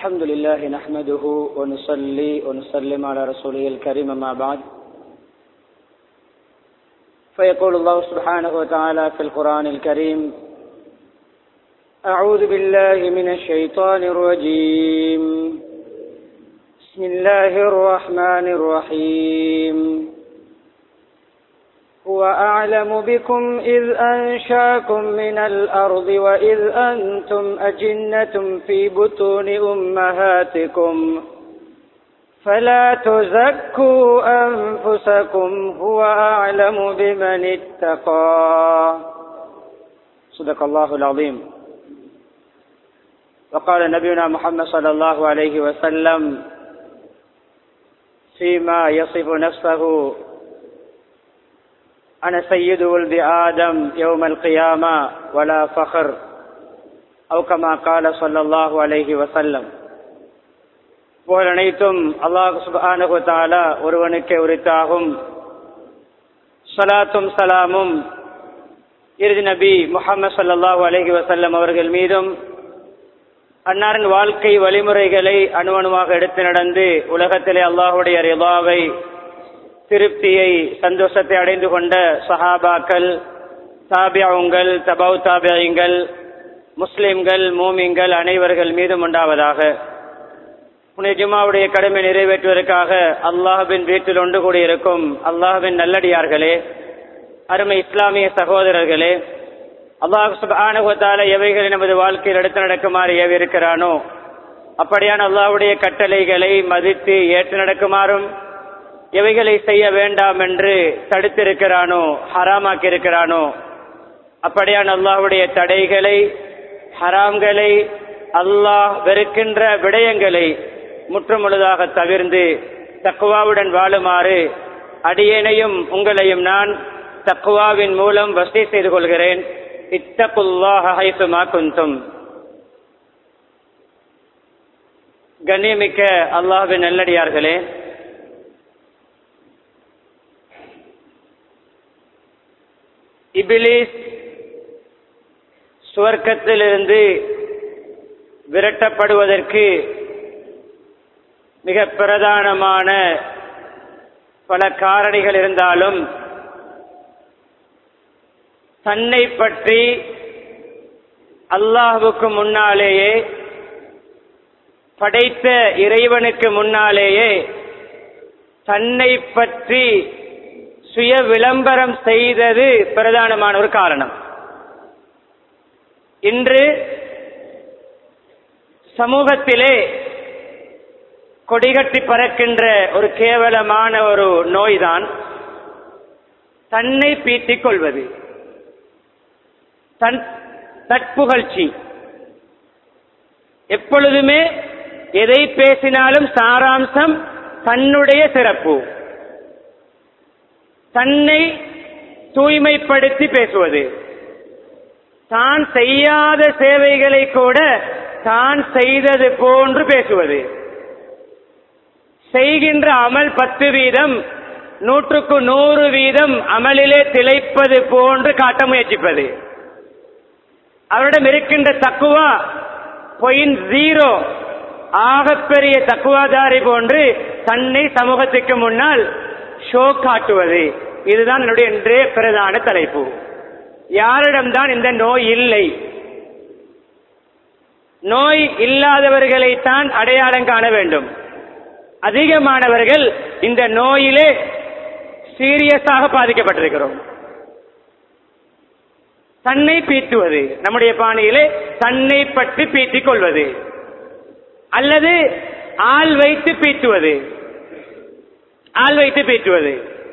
الحمد لله نحمده ونصلي ونسلم على رسوله الكريم ما بعد فيقول الله سبحانه وتعالى في القرآن الكريم أعوذ بالله من الشيطان الرجيم بسم الله الرحمن الرحيم هو أعلم بكم إذ أنشاكم من الأرض وإذ أنتم أجنة في بطون أمهاتكم فلا تزكوا أنفسكم هو أعلم بمن اتقى صدق الله العظيم وقال نبينا محمد صلى الله عليه وسلم فيما يصف نفسه أنا سيد ولد آدم يوم القيامة ولا فخر أو كما قال صلى الله عليه وسلم புகழ் அனைத்தும் அல்லாஹ் சுபானு தாலா ஒருவனுக்கே உரித்தாகும் சலாத்தும் சலாமும் இறுதி நபி முகமது சல்லாஹூ அலஹி வசல்லம் அவர்கள் மீதும் அன்னாரின் வாழ்க்கை வழிமுறைகளை அணுவணுவாக எடுத்து நடந்து உலகத்திலே அல்லாஹுடைய ரிபாவை திருப்தியை சந்தோஷத்தை அடைந்து கொண்ட சஹாபாக்கள் தாபியாவுங்கள் தபவு தாபியங்கள் முஸ்லிம்கள் மூமிங்கள் அனைவர்கள் மீதும் உண்டாவதாக புனித ஜுமாவுடைய கடமை நிறைவேற்றுவதற்காக அல்லாஹின் வீட்டில் ஒன்று கூடியிருக்கும் அல்லாஹின் நல்லடியார்களே அருமை இஸ்லாமிய சகோதரர்களே அல்லாஹ் சுபானுகத்தால எவைகளை நமது வாழ்க்கையில் எடுத்து நடக்குமாறு ஏவிருக்கிறானோ அப்படியான அல்லாஹுடைய கட்டளைகளை மதித்து ஏற்று நடக்குமாறும் எவைகளை செய்ய வேண்டாம் என்று தடுத்திருக்கிறானோ ஹராமாக்கி இருக்கிறானோ அப்படியான அல்லாஹுடைய தடைகளை ஹராம்களை அல்லாஹ் வெறுக்கின்ற விடயங்களை முற்றுமுழுதாக தவிர்ந்து தக்குவாவுடன் வாழுமாறு அடியேனையும் உங்களையும் நான் தக்குவாவின் மூலம் வசதி செய்து கொள்கிறேன் இத்தகுல்லாஹுமா குந்தும் கண்ணியமிக்க அல்லாஹின் நல்லடியார்களே இபிலிஸ் சுவர்க்கத்திலிருந்து விரட்டப்படுவதற்கு மிக பிரதானமான பல காரணிகள் இருந்தாலும் தன்னை பற்றி அல்லாஹுக்கு முன்னாலேயே படைத்த இறைவனுக்கு முன்னாலேயே தன்னை பற்றி சுய விளம்பரம் செய்தது பிரதானமான ஒரு காரணம் இன்று சமூகத்திலே கொடிகட்டி பறக்கின்ற ஒரு கேவலமான ஒரு நோய்தான் தன்னை பீட்டிக் கொள்வது தன் தற்புகழ்ச்சி எப்பொழுதுமே எதை பேசினாலும் சாராம்சம் தன்னுடைய சிறப்பு தன்னை தூய்மைப்படுத்தி பேசுவது தான் செய்யாத சேவைகளை கூட தான் செய்தது போன்று பேசுவது செய்கின்ற அமல் பத்து வீதம் நூற்றுக்கு நூறு வீதம் அமலிலே திளைப்பது போன்று காட்ட முயற்சிப்பது அவரிடம் இருக்கின்ற தக்குவா பொயின் ஜீரோ ஆகப்பெரிய தக்குவாதாரி போன்று தன்னை சமூகத்துக்கு முன்னால் ஷோ காட்டுவது இதுதான் என்னுடைய இன்றைய பிரதான தலைப்பு யாரிடம்தான் இந்த நோய் இல்லை நோய் இல்லாதவர்களைத்தான் அடையாளம் காண வேண்டும் அதிகமானவர்கள் இந்த நோயிலே சீரியஸாக பாதிக்கப்பட்டிருக்கிறோம் தன்னை பீட்டுவது நம்முடைய பாணியிலே தன்னை பற்றி பீட்டிக் கொள்வது அல்லது ஆள் வைத்து பீட்டுவது ஆள் வைத்து பீட்டுவது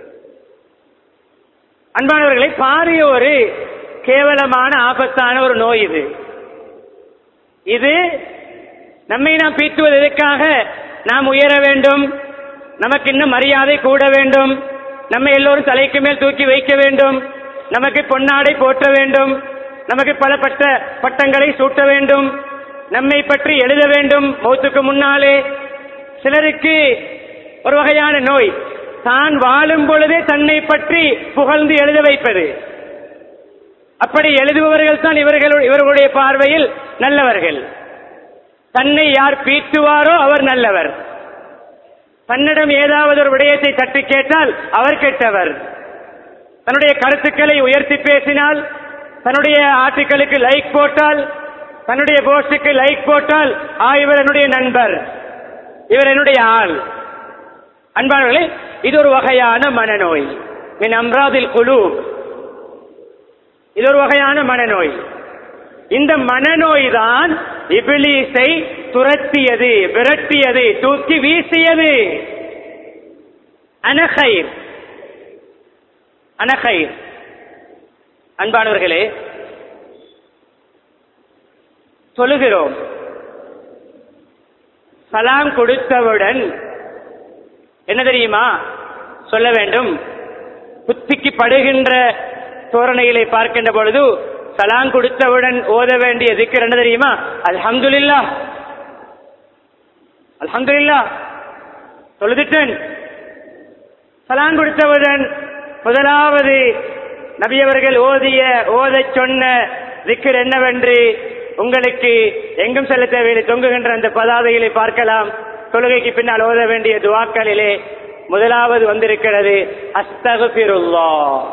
அன்பானவர்களை பாரிய ஒரு கேவலமான ஆபத்தான ஒரு நோய் இது இது நம்மை நாம் பீட்டுவது எதற்காக நாம் உயர வேண்டும் நமக்கு இன்னும் மரியாதை கூட வேண்டும் நம்ம எல்லோரும் தலைக்கு மேல் தூக்கி வைக்க வேண்டும் நமக்கு பொன்னாடை போற்ற வேண்டும் நமக்கு பல பட்ட பட்டங்களை சூட்ட வேண்டும் நம்மை பற்றி எழுத வேண்டும் மௌத்துக்கு முன்னாலே சிலருக்கு ஒரு வகையான நோய் தான் வாழும் பொழுதே தன்னை பற்றி புகழ்ந்து எழுத வைப்பது அப்படி எழுதுபவர்கள் தான் இவர்கள் இவர்களுடைய பார்வையில் நல்லவர்கள் தன்னை யார் பீட்டுவாரோ அவர் நல்லவர் தன்னிடம் ஏதாவது ஒரு விடயத்தை தட்டி கேட்டால் அவர் கெட்டவர் தன்னுடைய கருத்துக்களை உயர்த்தி பேசினால் தன்னுடைய ஆர்டிகளுக்கு லைக் போட்டால் தன்னுடைய போஸ்டுக்கு லைக் போட்டால் ஆ இவர் என்னுடைய நண்பர் இவர் என்னுடைய ஆள் அன்பானவர்களே இது ஒரு வகையான மனநோய் மின் அம்ராதில் குழு இது ஒரு வகையான மனநோய் இந்த மனநோய் தான் இபிலீஸை துரத்தியது விரட்டியது தூக்கி வீசியது அனகைர் அனகைர் அன்பானவர்களே சொல்லுகிறோம் சலாம் கொடுத்தவுடன் என்ன தெரியுமா சொல்ல வேண்டும் புத்திக்கு படுகின்ற தோரணைகளை பார்க்கின்ற பொழுது சலாம் கொடுத்தவுடன் ஓத வேண்டிய திக்கர் என்ன தெரியுமா அல்ஹம்துலில்லா அல்ஹம்துலில்லா தொழுதுட்டேன் சலாம் கொடுத்தவுடன் முதலாவது நபியவர்கள் ஓதிய ஓதச் சொன்ன திக்கர் என்னவென்று உங்களுக்கு எங்கும் செல்ல தேவையில்லை தொங்குகின்ற அந்த பதாதைகளை பார்க்கலாம் தொழுகைக்கு பின்னால் ஓத வேண்டிய துவாக்களிலே முதலாவது வந்திருக்கிறது அஸ்தகுபிருல்லா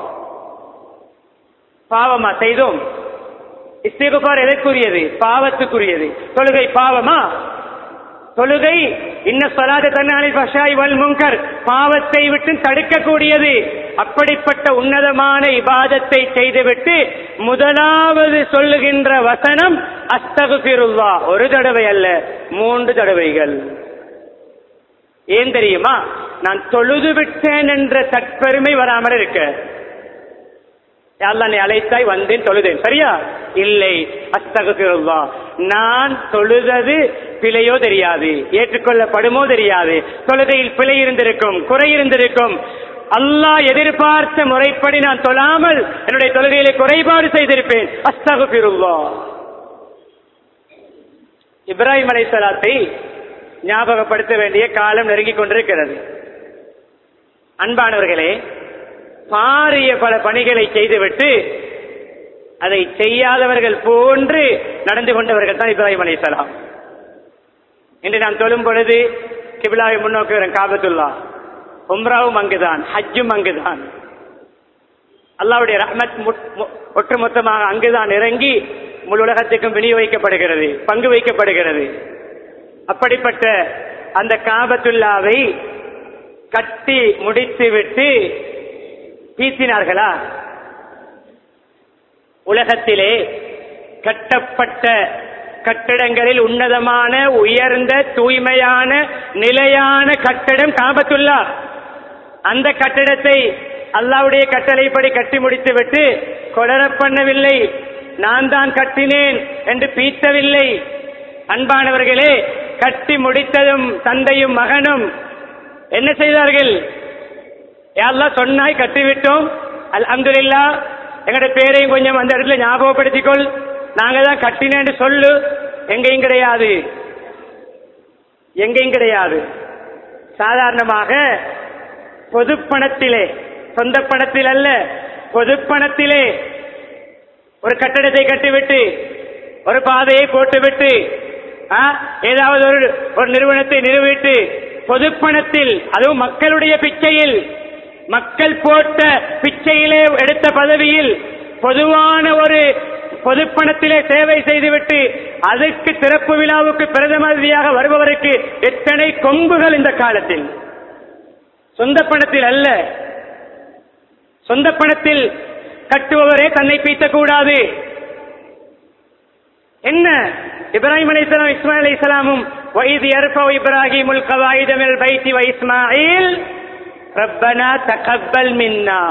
பாவமா செய்தோம் இஸ்திகுபார் எதற்குரியது பாவத்துக்குரியது தொழுகை பாவமா தொழுகை இன்ன சொல்லாத தன்னாலில் பஷாய் வல் முங்கர் பாவத்தை விட்டு தடுக்கக்கூடியது அப்படிப்பட்ட உன்னதமான இபாதத்தை செய்துவிட்டு முதலாவது சொல்லுகின்ற வசனம் அஸ்தகுபிருல்லா ஒரு தடவை அல்ல மூன்று தடவைகள் ஏன் தெரியுமா நான் தொழுது விட்டேன் என்ற தற்பெருமை வராமல் இருக்க யாரெல்லாம் நீ அழைத்தாய் வந்தேன் தொழுதேன் சரியா இல்லை அஸ்தகுபிருல்லா நான் தொழுதது பிழையோ தெரியாது ஏற்றுக்கொள்ளப்படுமோ தெரியாது தொழுகையில் பிழை இருந்திருக்கும் குறை இருந்திருக்கும் அல்லாஹ் எதிர்பார்த்த முறைப்படி நான் தொழாமல் என்னுடைய தொழுகையிலே குறைபாடு செய்திருப்பேன் அஸ்தகுபிருல்லா இப்ராஹிம் அலைசலாத்தை ஞாபகப்படுத்த வேண்டிய காலம் நெருங்கிக் கொண்டிருக்கிறது அன்பானவர்களே பாரிய பல பணிகளை செய்துவிட்டு அதை செய்யாதவர்கள் போன்று நடந்து கொண்டவர்கள் தான் இப்ராஹிம் அலைசலாம் இன்று நாம் தொழும் பொழுது கிபிலாவை முன்னோக்குகிறோம் காபத்துல்லா உம்ராவும் அங்குதான் ஹஜ்ஜும் அங்குதான் அல்லாவுடைய ரஹ்மத் முட்- மு- ஒட்டுமொத்தமாக அங்குதான் இறங்கி முழு உலகத்துக்கும் விநியோகிக்கப்படுகிறது பங்கு வைக்கப்படுகிறது அப்படிப்பட்ட அந்த காபத்துல்லாவை கட்டி முடித்துவிட்டு பீசினார்களா உலகத்திலே கட்டப்பட்ட கட்டடங்களில் உன்னதமான உயர்ந்த தூய்மையான நிலையான கட்டடம் காபத்துல்லா அந்த கட்டடத்தை அல்லாவுடைய கட்டளைப்படி கட்டி முடித்துவிட்டு கொடர பண்ணவில்லை நான் தான் கட்டினேன் என்று பீத்தவில்லை அன்பானவர்களே கட்டி முடித்ததும் தந்தையும் மகனும் என்ன செய்தார்கள் யாரெல்லாம் சொன்னாய் கட்டிவிட்டோம் அல்ஹம்துலில்லா எங்களுடைய பேரையும் கொஞ்சம் அந்த இடத்துல ஞாபகப்படுத்திக்கொள் நாங்க தான் கட்டினேன்னு சொல்லு எங்கேயும் கிடையாது எங்கேயும் கிடையாது சாதாரணமாக பொது பணத்திலே சொந்த பணத்தில் அல்ல பொது பணத்திலே ஒரு கட்டடத்தை கட்டிவிட்டு ஒரு பாதையை போட்டுவிட்டு ஆ, ஏதாவது ஒரு ஒரு நிறுவனத்தை நிறுவிட்டு பொதுப்பணத்தில் அதுவும் மக்களுடைய பிச்சையில் மக்கள் போட்ட பிச்சையிலே எடுத்த பதவியில் பொதுவான ஒரு பொதுப்பணத்திலே சேவை செய்துவிட்டு அதற்கு திறப்பு விழாவுக்கு பிரதம அதிதியாக வருபவருக்கு எத்தனை கொம்புகள் இந்த காலத்தில் சொந்த பணத்தில் அல்ல சொந்த பணத்தில் கட்டுபவரே தன்னை பீத்தக்கூடாது என்ன இப்ராஹிம் அலைஹிஸ்ஸலாம் இஸ்மாயில் அலைஹிஸ்ஸலாமும் வைத் யர்ஃபு இப்ராஹிமுல் கவாயித மினல் பைத்தி வ இஸ்மாயில் ரப்பனா தகப்பல் மின்னா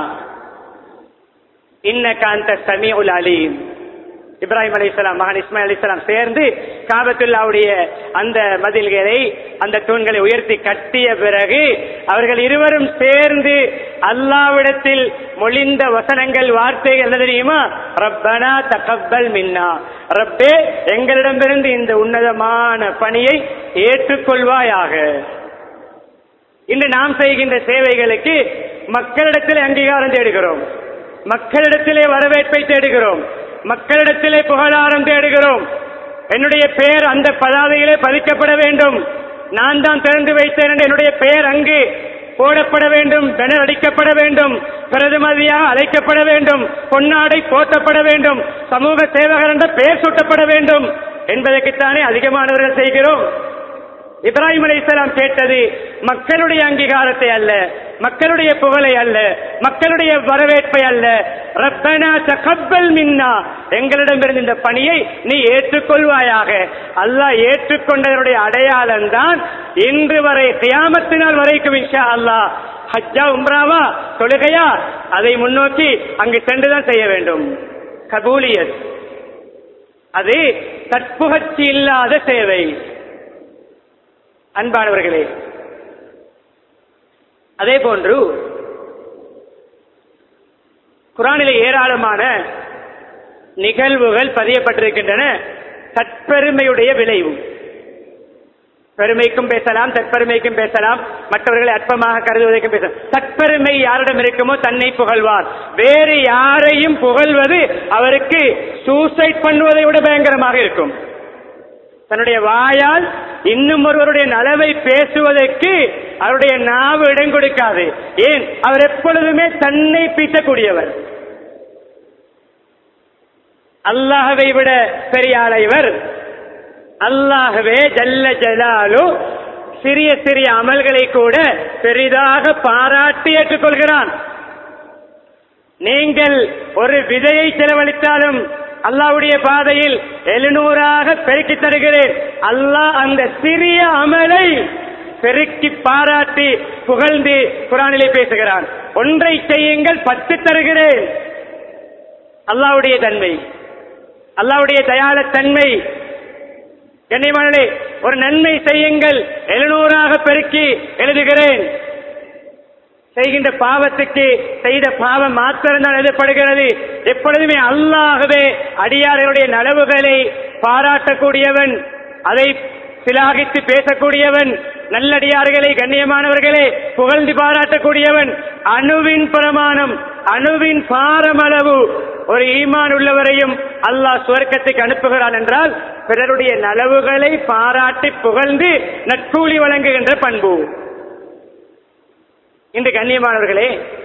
இன்னக அன்த ஸமீஉல் அலீம் இப்ராஹிம் அலைஹிஸ்ஸலாம் மகன் இஸ்மாயில் அலைஹிஸ்ஸலாம் சேர்ந்து காபத்துல்லாவுடைய அந்த மதில்களை அந்த தூண்களை உயர்த்தி கட்டிய பிறகு அவர்கள் இருவரும் சேர்ந்து அல்லாவிடத்தில் மொழிந்த வசனங்கள் வார்த்தைகள் என்ன தெரியுமா ரப்பனா தகப்பல் மின்னா ரப்பே எங்களிடமிருந்து இந்த உன்னதமான பணியை ஏற்றுக்கொள்வாயாக இன்று நாம் செய்கின்ற சேவைகளுக்கு மக்களிடத்திலே அங்கீகாரம் தேடுகிறோம் மக்களிடத்திலே வரவேற்பை தேடுகிறோம் மக்களிடத்திலே புகழாரம் தேடுகிறோம் என்னுடைய பெயர் அந்த பதாதையிலே பதிக்கப்பட வேண்டும் நான் தான் திறந்து வைத்தேன் என்று என்னுடைய பெயர் அங்கு போடப்பட வேண்டும் பெனர் அடிக்கப்பட வேண்டும் பிரதிமதியாக அழைக்கப்பட வேண்டும் பொன்னாடை போர்த்தப்பட வேண்டும் சமூக சேவகர் என்ற பெயர் சூட்டப்பட வேண்டும் என்பதற்குத்தானே அதிகமானவர்கள் செய்கிறோம் இப்ராஹிம் அலைஹிஸ்ஸலாம் கேட்டது மக்களுடைய அங்கீகாரத்தை அல்ல மக்களுடைய புகழை அல்ல மக்களுடைய வரவேற்பை அல்ல ரப்பனா தகப்பல் மின்னா எங்களிடமிருந்து இந்த பணியை நீ ஏற்றுக்கொள்வாயாக அல்லாஹ் ஏற்றுக்கொண்டதனுடைய அடையாளம் தான் இன்று வரை கியாமத்தினால் வரைக்கும் இன்ஷா அல்லாஹ் ஹஜ்ஜா உம்ராவா தொழுகையா அதை முன்னோக்கி அங்கு சென்றுதான் செய்ய வேண்டும் கபூலியத் அது தற்புகழ்ச்சி இல்லாத சேவை அன்பானவர்களே அதே போன்று குரானிலே ஏராளமான நிகழ்வுகள் பதியப்பட்டிருக்கின்றன தற்பெருமையுடைய விளைவு பெருமைக்கும் பேசலாம் தற்பெருமைக்கும் பேசலாம் மற்றவர்களை அற்பமாக கருதுவதற்கும் பேசலாம் தற்பெருமை யாரிடம் இருக்குமோ தன்னை புகழ்வார் வேறு யாரையும் புகழ்வது அவருக்கு சூசைட் பண்ணுவதை விட பயங்கரமாக இருக்கும் தன்னுடைய வாயால் இன்னும் ஒருவருடைய நலவை பேசுவதற்கு அவருடைய நாவு இடம் கொடுக்காது ஏன் அவர் எப்பொழுதுமே தன்னை பீத்தக்கூடியவர் அல்லாஹவை விட பெரிய இவர் அல்லாஹவே ஜல்ல ஜலாலு சிறிய சிறிய அமல்களை கூட பெரிதாக பாராட்டி ஏற்றுக்கொள்கிறான் நீங்கள் ஒரு விதையை செலவழித்தாலும் அல்லாவுடைய பாதையில் எழுநூறாக பெருக்கி தருகிறேன் அல்லாஹ் அந்த சிறிய அமலை பெருக்கி பாராட்டி புகழ்ந்து குரானிலே பேசுகிறான் ஒன்றை செய்யுங்கள் பத்து தருகிறேன் அல்லாவுடைய தன்மை அல்லாவுடைய தயாளத்தன்மை கண்ணியமானே ஒரு நன்மை செய்யுங்கள் எழுநூறாக பெருக்கி எழுதுகிறேன் செய்கின்ற பாவத்துக்கு செய்த பாவம் மாத்திரம்தான் எழுதப்படுகிறது எப்பொழுதுமே அல்லாகவே அடியார்களுடைய நலவுகளை பாராட்டக்கூடியவன் அதை சிலாகித்து பேசக்கூடியவன் நல்லடியார்களை கண்ணியமானவர்களே புகழ்ந்து பாராட்டக்கூடியவன் அணுவின் பிரமாணம் அணுவின் பாரமளவு ஒரு ஈமான் உள்ளவரையும் அல்லாஹ் சுவர்க்கத்துக்கு அனுப்புகிறான் என்றால் பிறருடைய நலவுகளை பாராட்டி புகழ்ந்து நட்கூலி வழங்குகின்ற பண்பு இன்று கண்ணியமானவர்களே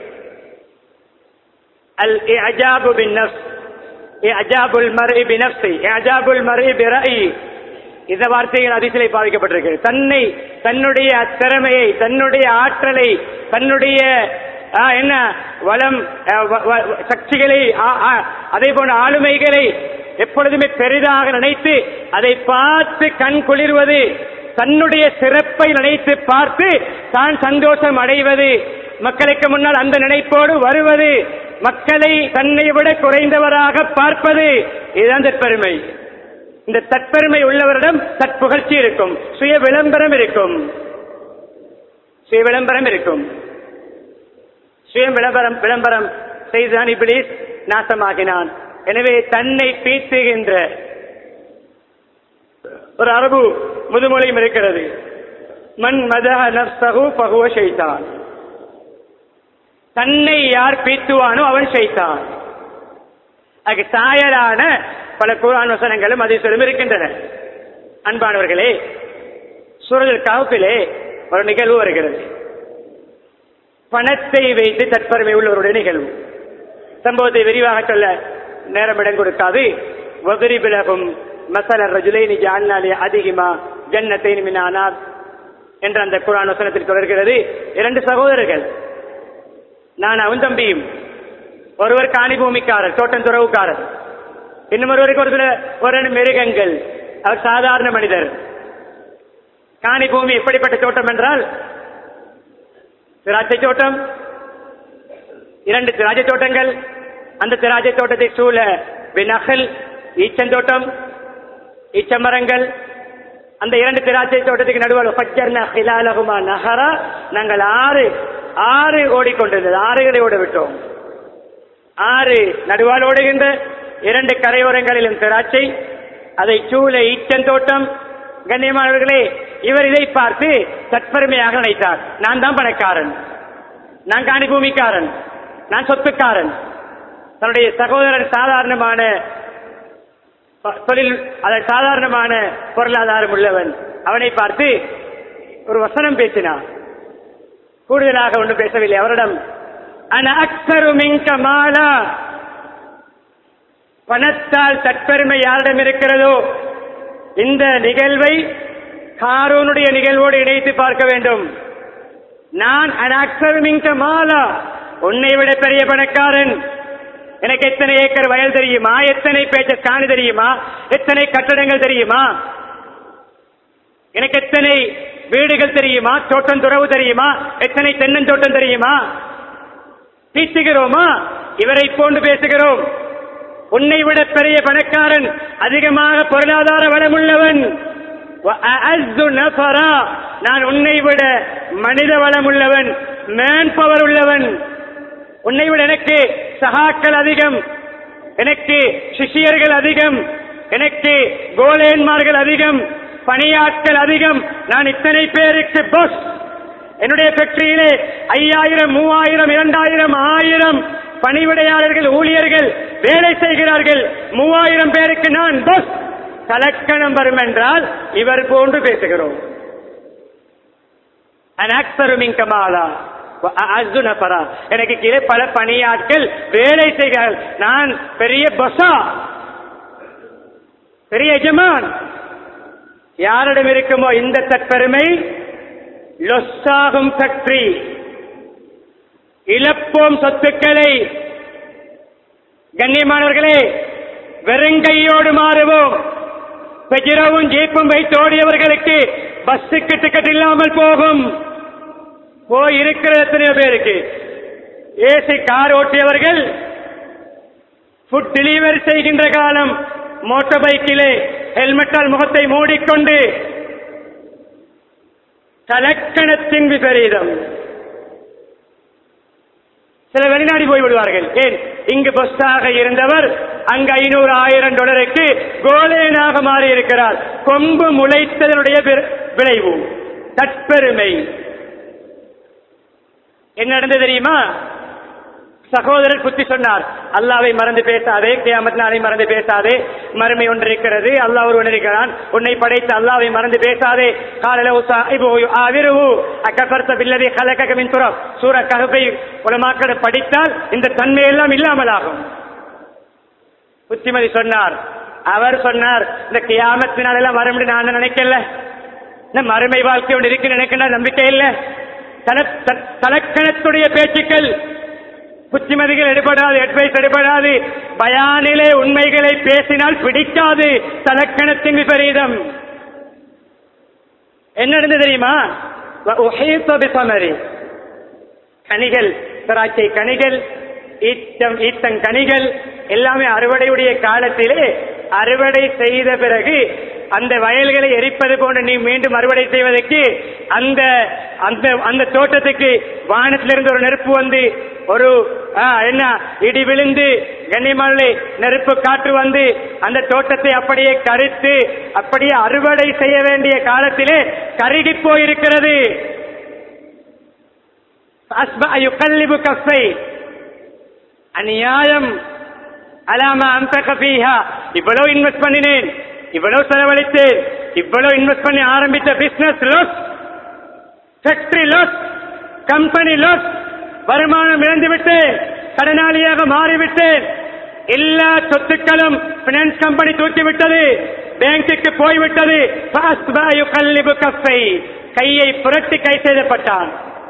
அல் அஜாபு பின் நஃப்ஸ் அஜாபுல் மர்இ பினப்சி அஜாபுல் மர்இ பிரஇ இந்த வார்த்தைகள் அதிசலை பாதிக்கப்பட்டிருக்கிறது தன்னை தன்னுடைய திறமையை தன்னுடைய ஆற்றலை தன்னுடைய ஆ, என்ன வளம் ஆ, வ- வ- சக்திகளை ஆ, ஆ, அதே போன்ற ஆளுமைகளை எப்பொழுதுமே பெரிதாக நினைத்து அதை பார்த்து கண் குளிர்வது தன்னுடைய சிறப்பை நினைத்து பார்த்து தான் சந்தோஷம் அடைவது மக்களுக்கு முன்னால் அந்த நினைப்போடு வருவது மக்களை தன்னை விட குறைந்தவராக பார்ப்பது இதுதான் தற்பெருமை இந்த தற்பெருமை உள்ளவரிடம் தற்புகழ்ச்சி இருக்கும் சுய விளம்பரம் இருக்கும் சுய விளம்பரம் இருக்கும் சுய விளம்பரம் விளம்பரம் செய்துதான் இப்ளீஸ் நாசமாகினான் எனவே தன்னை பீத்துகின்ற ஒரு அரபு முதுமொழியும் இருக்கிறது மண் மதஹ நப்சஹு பகுவ ஷைத்தான் தன்னை யார் பீத்துவானோ அவன் ஷைத்தான் அதுக்கு சாயலான பல குரான் வசனங்களும் அதிசலும் இருக்கின்றன அன்பானவர்களே சூழல் காப்பிலே ஒரு நிகழ்வு வருகிறது பணத்தை வைத்து தற்பெருமை உள்ளவருடைய நிகழ்வு சம்பவத்தை விரிவாக சொல்ல நேரம் இடம் கொடுக்காது வதிரி விலகும் மசல ரஜுலைனி ஜான்னாலே அதிகமா ஜன்னத்தை மினானார் என்ற அந்த குரான் வசனத்தில் தொடர்கிறது இரண்டு சகோதரர்கள் நானும் தம்பியும் ஒருவர் காணி பூமிக்காரர் தோட்டம் துறவுக்காரர் இன்னும் ஒருவருக்கு ஒரு சில ஒரு மிருகங்கள் அவர் சாதாரண மனிதர் காணி பூமி எப்படிப்பட்ட தோட்டம் என்றால் திராட்சை தோட்டம் இரண்டு திராட்சை தோட்டங்கள் அந்த திராட்சை தோட்டத்தை சூழ வினகல் ஈச்சந்தோட்டம் ஈச்சமரங்கள் அந்த இரண்டு திராட்சை தோட்டத்துக்கு நடுவில் பச்சர்ன ஹிலாலகுமா நகரா நாங்கள் ஆறு ஆறு ஓடிக்கொண்டிருந்தது ஆறுகளை ஓட விட்டோம் ஆறு நடுவால் ஓடுகின்ற இரண்டு கரையோரங்களிலும் திராட்சை அதை சூழ ஈச்சந்தோட்டம் கண்ணியமானவர்களே இவர் இதை பார்த்து தற்பெருமையாக நினைத்தார் நான் தான் பணக்காரன் நான் காணி பூமிக்காரன் நான் சொத்துக்காரன் தன்னுடைய சகோதரன் சாதாரணமான ப- தொழில் அதை சாதாரணமான பொருளாதாரம் உள்ளவன் அவனை பார்த்து ஒரு வசனம் பேசினான் கூடுதலாக ஒன்றும் பேசவில்லை அவரிடம் அன அக்சரு மிங்க மாலா பணத்தால் தற்பெருமை யாரிடம் இருக்கிறதோ இந்த நிகழ்வை காரூனுடைய நிகழ்வோடு இணைத்து பார்க்க வேண்டும் நான் அக்சர் மிங்க மாலா உன்னை விட பெரிய பணக்காரன் எனக்கு எத்தனை ஏக்கர் வயல் தெரியுமா எத்தனை பேச்ச காணி தெரியுமா எத்தனை கட்டடங்கள் தெரியுமா எனக்கு எத்தனை வீடுகள் தெரியுமா தோட்டம் துறவு தெரியுமா எத்தனை தென்னந்தோட்டம் தெரியுமா பேசுகிறோமா இவரை போன்று பேசுகிறோம் உன்னை விட பெரிய பணக்காரன் அதிகமாக பொருளாதார வளமுள்ளவன் وَأَعَزُّ نَفَرًا. நான் உன்னை விட மனித வளமுள்ளவன் மேன் பவர் உள்ளவன் உன்னை விட எனக்கு சகாக்கள் அதிகம் எனக்கு சிஷியர்கள் அதிகம் எனக்கு கோலேன்மார்கள் அதிகம் பணியாட்கள் அதிகம் நான் இத்தனை பேருக்கு பஸ் என்னுடைய ஃபேக்டரியிலே ஐயாயிரம் மூவாயிரம் இரண்டாயிரம் ஆயிரம் பணிவிடையாளர்கள் ஊழியர்கள் வேலை செய்கிறார்கள் மூவாயிரம் பேருக்கு நான் பஸ் கலக்கணம் வரும் என்றால் இவர் போன்று பேசுகிறோம் அனாக்சருமின் கமாலா அர்ஜுனபரா எனக்கு கீழே பல பணியாட்கள் வேலை செய்கிறார்கள் நான் பெரிய பசா பெரிய எஜமான் யாரிடம் இருக்குமோ இந்த தற்பெருமை லொஸ்ஸாகும் ஃபேக்டரி இழப்போம் சொத்துக்களை கண்ணியமானவர்களே வெறுங்கையோடு மாறுவோம் பெஜிரவும் ஜீப்பும் வைத்து ஓடியவர்களுக்கு பஸ்ஸுக்கு டிக்கெட் இல்லாமல் போகும் போய் இருக்கிற எத்தனையோ பேருக்கு ஏசி கார் ஓட்டியவர்கள் ஃபுட் டெலிவரி செய்கின்ற காலம் மோட்டார் பைக்கிலே ஹெல்மெட்டால் முகத்தை மூடிக்கொண்டு தலக்கணத்தின் விபரீதம் சில வெளிநாடு போய் விடுவார்கள் ஏன் இங்கு பஸ்ஸாக இருந்தவர் அங்கு ஐநூறு ஆயிரம் டாலருக்கு கோலேனாக மாறி இருக்கிறார் கொம்பு முளைத்ததனுடைய விர- விளைவு தற்பெருமை என்ன நடந்தது தெரியுமா சகோதரர் குத்தி சொன்னார் அல்லாவை மறந்து பேசாதே கியாமத் நாளை மறந்து பேசாதே மறுமை ஒன்று இருக்கிறது அல்லாஹ் ஒருவன் இருக்கிறான் உன்னை படைத்த அல்லாவை மறந்து பேசாதே காலையில ஆவிருவு அக்கபர்த்த பில்லதி கலக்க மின் துறம் சூர ககுப்பை உலமாக்களை படித்தால் இந்த தன்மை எல்லாம் இல்லாமலாகும் புத்திமதி சொன்னார் அவர் சொன்னார் இந்த கியாமத்தினால் எல்லாம் வர முடியும் நான் நினைக்கல இந்த மறுமை வாழ்க்கை ஒன்று இருக்கு நினைக்கின்ற நம்பிக்கை இல்லை தல- த- தலக்கணத்துடைய பேச்சுக்கள் புத்திமதிகள் எடுபடாது அட்வைஸ் எடுபடாது பயானிலே உண்மைகளை பேசினால் பிடிக்காது தலக்கணத்தின் விபரீதம் என்ன நடந்தது தெரியுமா வ- உஹீத்த பிசமரி. கனிகள் திராட்சை கனிகள் ஈத்தம் ஈத்தங் கனிகள் எல்லாமே அறுவடையுடைய காலத்திலே அறுவடை செய்த பிறகு அந்த வயல்களை எரிப்பது போன்று நீ மீண்டும் அறுவடை செய்வதற்கு அந்த அந்த அந்த தோட்டத்துக்கு வானத்திலிருந்து ஒரு நெருப்பு வந்து ஒரு ஆ, என்ன இடி விழுந்து கண்ணிமலை நெருப்பு காற்று வந்து அந்த தோட்டத்தை அப்படியே கரித்து அப்படியே அறுவடை செய்ய வேண்டிய காலத்திலே கருகி போயிருக்கிறது أصبح يقلب كفيه அநியாயம் அலாமா அந்தக ஃபீஹா இவ்வளவு இன்வெஸ்ட் பண்ணினேன் இவ்வளவு செலவழித்தேன் இவ்வளவு இன்வெஸ்ட் பண்ணி ஆரம்பித்த business loss factory loss company loss வருமானம் இழந்து விட்டேன் கடனாளியாக மாறிவிட்டேன் எல்லா சொத்துக்களும் பினான்ஸ் கம்பெனி தூக்கிவிட்டது பேங்குக்கு போய்விட்டது فأصبح يقلب كفيه. கையை புரட்டி கை செய்தப்பட்டான்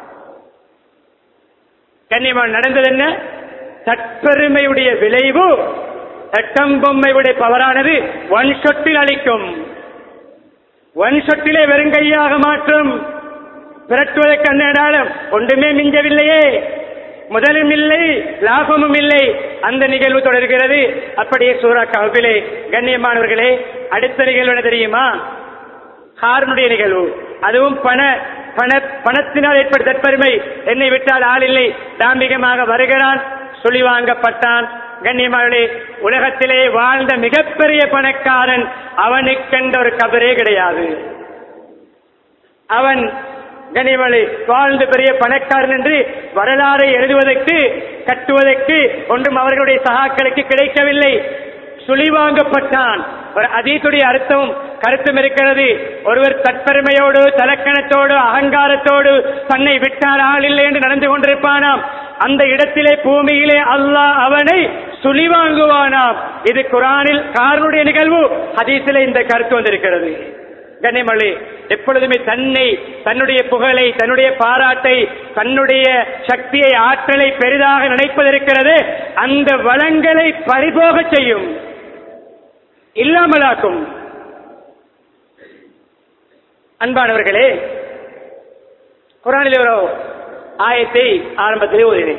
கண்ணியமான நடந்தது என்ன தற்பெருமையுடைய விளைவு தட்டம்பொம்மையுடைய பவரானது ஒன் ஷொட்டில் அளிக்கும் ஒன் ஷொட்டிலே வெறுங்கையாக மாற்றும் விரட்டுவதற்கு அந்த இடாலும் ஒன்றுமே மிஞ்சவில்லையே முதலும் இல்லை லாபமும் இல்லை அந்த நிகழ்வு தொடர்கிறது அப்படியே சூரா கஹபிலே கண்ணியமானவர்களே அடுத்த நிகழ்வு என்ன தெரியுமா ஹாரனுடைய நிகழ்வு அதுவும் பண பண பணத்தினால் ஏற்பட்ட தற்பெருமை என்னை விட்டால் ஆள் இல்லை தாம்பிகமாக வருகிறான் சொல்லி வாங்கப்பட்டான் கண்ணியமானே உலகத்திலே வாழ்ந்த மிகப்பெரிய பணக்காரன் அவனுக்கென்ற ஒரு கபரே கிடையாது அவன் கனிமலை வாழ்ந்து பெரிய பணக்காரன் என்று வரலாறை எழுதுவதற்கு கட்டுவதற்கு ஒன்றும் அவர்களுடைய சகாக்களுக்கு கிடைக்கவில்லை சுழிவாங்கப்பட்டான் ஒரு அதீத்துடைய அர்த்தம் கருத்தும் இருக்கிறது ஒருவர் தற்பெருமையோடு தலக்கணத்தோடு அகங்காரத்தோடு தன்னை விட்டால் ஆள் இல்லை என்று நடந்து கொண்டிருப்பானாம் அந்த இடத்திலே பூமியிலே அல்லாஹ் அவனை சுழிவாங்குவானாம் இது குரானில் காரனுடைய நிகழ்வு ஹதீஸிலே இந்த கருத்து வந்திருக்கிறது கண்ணிமளி எப்பொழுதுமே தன்னை தன்னுடைய புகழை தன்னுடைய பாராட்டை தன்னுடைய சக்தியை ஆற்றலை பெரிதாக நினைப்பதிருக்கிறது அந்த வளங்களை பறிபோக செய்யும் இல்லாமலாக்கும் அன்பானவர்களே குரானில் ஒரு ஆயத்தை ஆரம்பத்திலே ஓதினேன்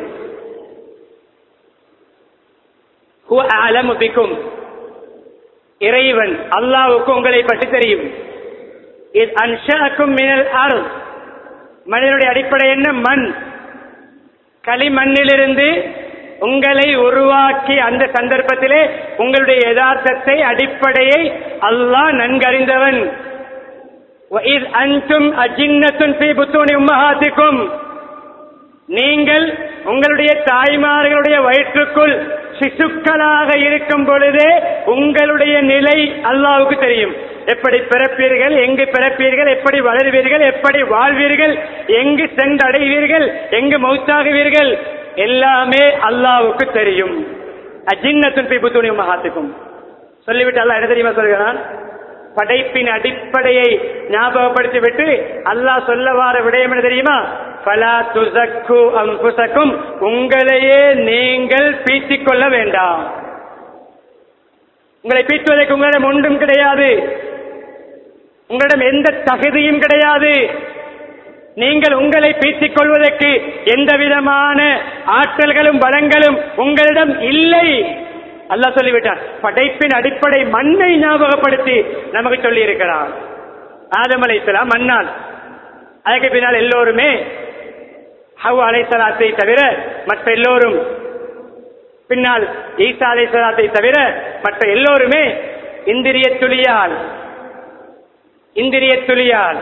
ஹுவ அலமு பிக்கும் இறைவன் அல்லாவுக்கு உங்களை பற்றி தெரியும் இது அன்ஷாக்கும் மினல் அருள் மனிதனுடைய அடிப்படை என்ன மண் களிமண்ணிலிருந்து உங்களை உருவாக்கி அந்த சந்தர்ப்பத்திலே உங்களுடைய யதார்த்தத்தை அடிப்படையை அல்லாஹ் நன்கறிந்தவன் وَإِذْ أَنْتُمْ أَجِنَّةٌ فِي بُطُونِ أُمَّهَاتِكُمْ நீங்கள் உங்களுடைய தாய்மார்களுடைய வயிற்றுக்குள் சிசுக்களாக இருக்கும் பொழுதே உங்களுடைய நிலை அல்லாவுக்கு தெரியும் எப்படி பிறப்பீர்கள் எங்கு பிறப்பீர்கள் எப்படி வளருவீர்கள் எப்படி வாழ்வீர்கள் எங்கு சென்றடைவீர்கள் எங்கு மௌத்தாகுவீர்கள் எல்லாமே அல்லாவுக்கு தெரியும் அஜின்னத்துன் பி புத்துணி மகாத்துக்கும் சொல்லிவிட்டு அல்லாஹ் என்ன தெரியுமா சொல்கிறான் படைப்பின் அடிப்படையை ஞாபகப்படுத்திவிட்டு அல்லாஹ் சொல்ல வார விடயம் என்ன தெரியுமா பலா துசக்கு அம்புசக்கும் உங்களையே நீங்கள் பீத்திக் கொள்ள வேண்டாம் உங்களை பீத்துவதற்கு உங்களிடம் ஒன்றும் கிடையாது உங்களிடம் எந்த தகுதியும் கிடையாது நீங்கள் உங்களை பீத்திக் கொள்வதற்கு எந்த விதமான ஆற்றல்களும் பலங்களும் உங்களிடம் இல்லை அல்லாஹ் சொல்லிவிட்டார் படைப்பின் அடிப்படை மண்ணை ஞாபகப்படுத்தி நமக்கு சொல்லி இருக்கிறார் ஆதம் அலைசலாம் மண்ணால் அதுக்கு பின்னால் எல்லோருமே ஹவ் அலைசலாத்தை தவிர மற்ற எல்லோரும் பின்னால் ஈசா அலைசலாத்தை தவிர மற்ற எல்லோருமே இந்திரிய துளியால் இந்திரிய துளியால்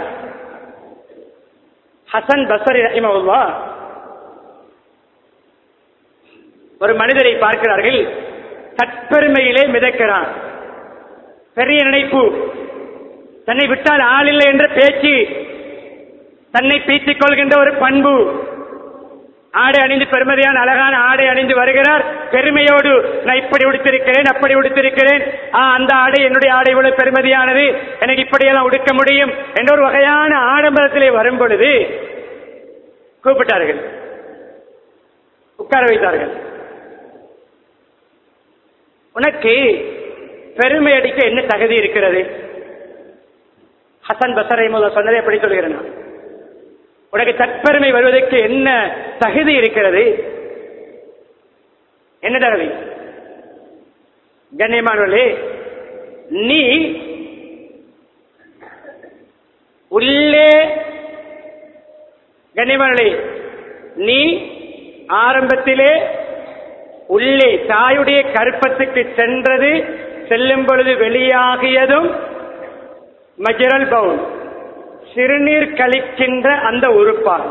ஹசன் பசரி ரஹிமவுல்லா ஒரு மனிதரை பார்க்கிறார்கள் தற்பெருமையிலே மிதக்கிறான் பெரிய நினைப்பு தன்னை விட்டால் ஆள் இல்லை என்ற பேச்சு தன்னை பீத்திக் கொள்கின்ற ஒரு பண்பு ஆடை அணிந்து பெருமதியான அழகான ஆடை அணிந்து வருகிறார் பெருமையோடு நான் இப்படி உடுத்திருக்கிறேன் அப்படி உடுத்திருக்கிறேன் ஆ அந்த ஆடை என்னுடைய ஆடை இவ்வளவு பெருமதியானது எனக்கு இப்படியெல்லாம் உடுக்க முடியும் என்ற ஒரு வகையான ஆடம்பரத்திலே வரும் பொழுது கூப்பிட்டார்கள் உட்கார வைத்தார்கள் உனக்கு பெருமை அடிக்க என்ன தகுதி இருக்கிறது ஹசன் பசரை முதல் சொன்னதை எப்படி சொல்கிறேன் நான்? உனக்கு தற்பெருமை வருவதற்கு என்ன தகுதி இருக்கிறது என்ன தகுதி கண்ணியமானவர்களே நீ உள்ளே கண்ணியமானவர்களே நீ ஆரம்பத்திலே உள்ளே தாயுடைய கருப்பத்துக்கு சென்றது செல்லும் பொழுது வெளியாகியதும் மஜரல் பவுல் சிறுநீர் கழிக்கின்ற அந்த உறுப்பால்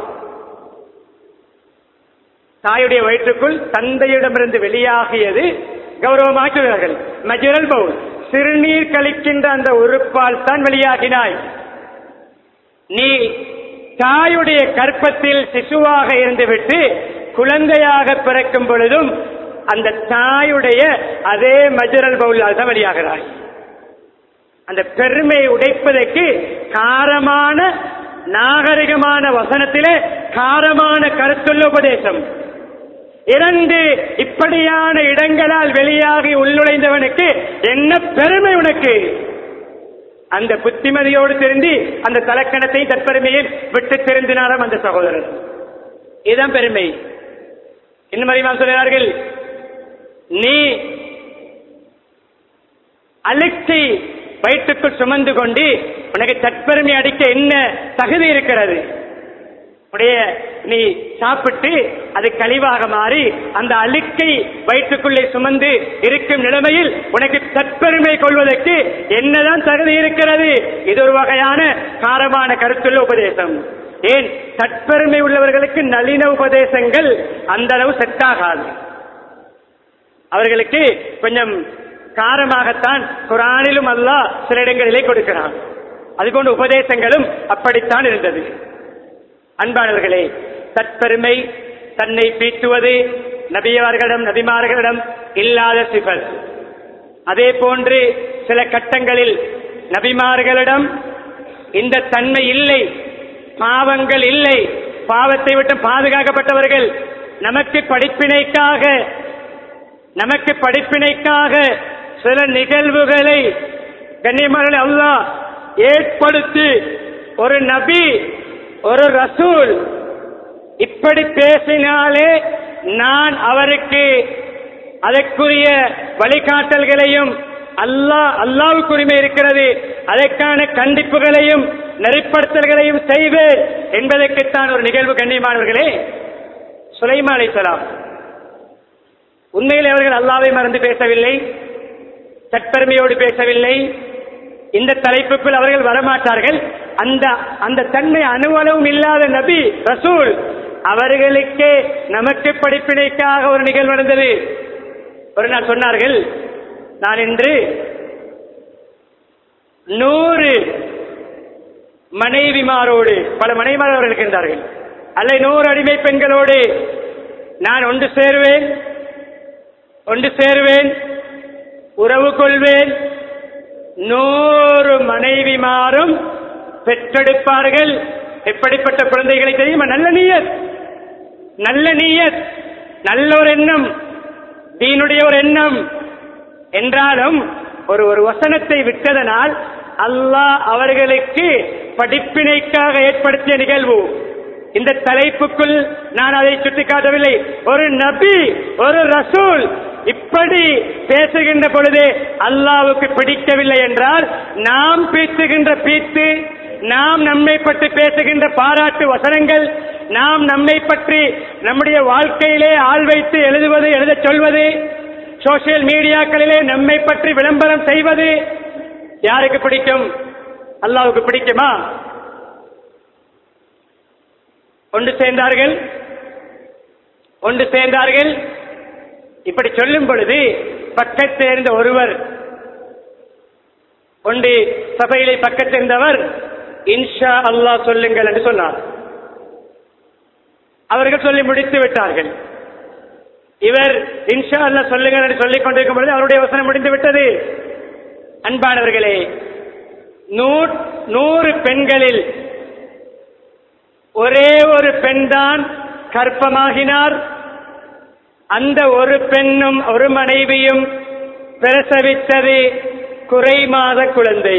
தாயுடைய வயிற்றுக்குள் தந்தையிடமிருந்து வெளியாகியது கௌரவமாக சொல்கிறார்கள் மஜரல் பவுல் சிறுநீர் கழிக்கின்ற அந்த உறுப்பால் தான் வெளியாகினாய் நீ தாயுடைய கற்பத்தில் சிசுவாக இருந்துவிட்டு குழந்தையாக பிறக்கும் பொழுதும் அந்த தாயுடைய அதே மஜரல் பவுலால் தான் வெளியாகிறாய் அந்த பெருமையை உடைப்பதற்கு காரமான நாகரிகமான வசனத்திலே காரமான கருத்துள்ள உபதேசம் இரண்டு இப்படியான இடங்களால் வெளியாகி உள்நுழைந்தவனுக்கு என்ன பெருமை உனக்கு அந்த புத்திமதியோடு திருந்தி அந்த தலக்கணத்தை தற்பெருமையை விட்டு திருந்தினாராம் அந்த சகோதரர் இதுதான் பெருமை இன்னும் அறிவான் சொல்கிறார்கள் நீ அழுக்கை வயிற்றுக்குள் சுமந்து கொண்டு உனக்கு தற்பெருமை அடிக்க என்ன தகுதி இருக்கிறது உடைய நீ சாப்பிட்டு அது கழிவாக மாறி அந்த அழுக்கை வயிற்றுக்குள்ளே சுமந்து இருக்கும் நிலைமையில் உனக்கு தற்பெருமை கொள்வதற்கு என்னதான் தகுதி இருக்கிறது இது ஒரு வகையான காரமான கருத்துள்ள உபதேசம் ஏன் தற்பெருமை உள்ளவர்களுக்கு நளின உபதேசங்கள் அந்த அளவு செட் ஆகாது அவர்களுக்கு கொஞ்சம் காரமாகத்தான் குரானிலும் அல்லாஹ் சில இடங்களிலே கொடுக்கிறான் அதுபோன்ற உபதேசங்களும் அப்படித்தான் இருந்தது அன்பானவர்களே தற்பெருமை தன்னை பீட்டுவது நபியவர்களிடம் நபிமார்களிடம் இல்லாத சிபல் அதே போன்று சில கட்டங்களில் நபிமார்களிடம் இந்த தன்மை இல்லை பாவங்கள் இல்லை பாவத்தை விட்டு பாதுகாக்கப்பட்டவர்கள் நமக்கு படிப்பினைக்காக நமக்கு படிப்பினைக்காக சில நிகழ்வுகளை கண்ணியமான அல்லாஹ் ஏற்படுத்தி ஒரு நபி ஒரு ரசூல் இப்படி பேசினாலே நான் அவருக்கு அதற்குரிய வழிகாட்டல்களையும் அல்லாஹ் அல்லாவுக்கு உரிமை இருக்கிறது அதற்கான கண்டிப்புகளையும் நெறிப்படுத்தல்களையும் செய்வேன் என்பதற்குத்தான் ஒரு நிகழ்வு கண்ணியமானவர்களே சுலைமா அலைசலாம் உண்மையில் அவர்கள் அல்லாவை மறந்து பேசவில்லை தற்பெருமையோடு பேசவில்லை இந்த தலைப்புக்குள் அவர்கள் வரமாட்டார்கள் அந்த அந்த தன்மை அணுவளவும் இல்லாத நபி ரசூல் அவர்களுக்கே நமக்கு படிப்பினைக்காக ஒரு நிகழ்வு நடந்தது ஒரு நாள் சொன்னார்கள் நான் இன்று நூறு மனைவிமாரோடு பல மனைவிமார் இருக்கின்றார்கள் அல்ல நூறு அடிமை பெண்களோடு நான் ஒன்று சேருவேன் ஒன்று சேருவேன் உறவு கொள்வேன் நூறு மனைவிமாரும் பெற்றெடுப்பார்கள் எப்படிப்பட்ட குழந்தைகளை தெரியுமா நல்ல நீயத் நல்ல நீயத் நல்ல ஒரு எண்ணம் தீனுடைய ஒரு எண்ணம் என்றாலும் ஒரு ஒரு வசனத்தை விட்டதனால் அல்லாஹ் அவர்களுக்கு படிப்பினைக்காக ஏற்படுத்திய நிகழ்வு இந்த தலைப்புக்குள் நான் அதை சுட்டிக்காட்டவில்லை ஒரு நபி ஒரு ரசூல் இப்படி பேசுகின்ற பொழுது அல்லாவுக்கு பிடிக்கவில்லை என்றால் நாம் பேசுகின்ற பீத்து நாம் நம்மை பற்றி பேசுகின்ற பாராட்டு வசனங்கள் நாம் நம்மை பற்றி நம்முடைய வாழ்க்கையிலே ஆள் வைத்து எழுதுவது எழுதச் சொல்வது சோசியல் மீடியாக்களிலே நம்மை பற்றி விளம்பரம் செய்வது யாருக்கு பிடிக்கும் அல்லாவுக்கு பிடிக்குமா ஒன்று சேர்ந்தார்கள் ஒன்று சேர்ந்தார்கள் இப்படி சொல்லும் பொழுது பக்கத்தில் இருந்த ஒருவர் ஒன்று சபையிலே பக்கத்தில் இருந்தவர் இன்ஷா அல்லாஹ் சொல்லுங்கள் என்று சொன்னார் அவர்கள் சொல்லி முடித்து விட்டார்கள் இவர் இன்ஷா அல்லாஹ் சொல்லுங்கள் என்று சொல்லிக் கொண்டிருக்கும் பொழுது அவருடைய வசனம் முடிந்து விட்டது அன்பானவர்களே நூ- நூறு பெண்களில் ஒரே ஒரு பெண்தான் கற்பமாகினார் அந்த ஒரு பெண்ணும் ஒரு மனைவியும் பிரசவித்தது குறை மாத குழந்தை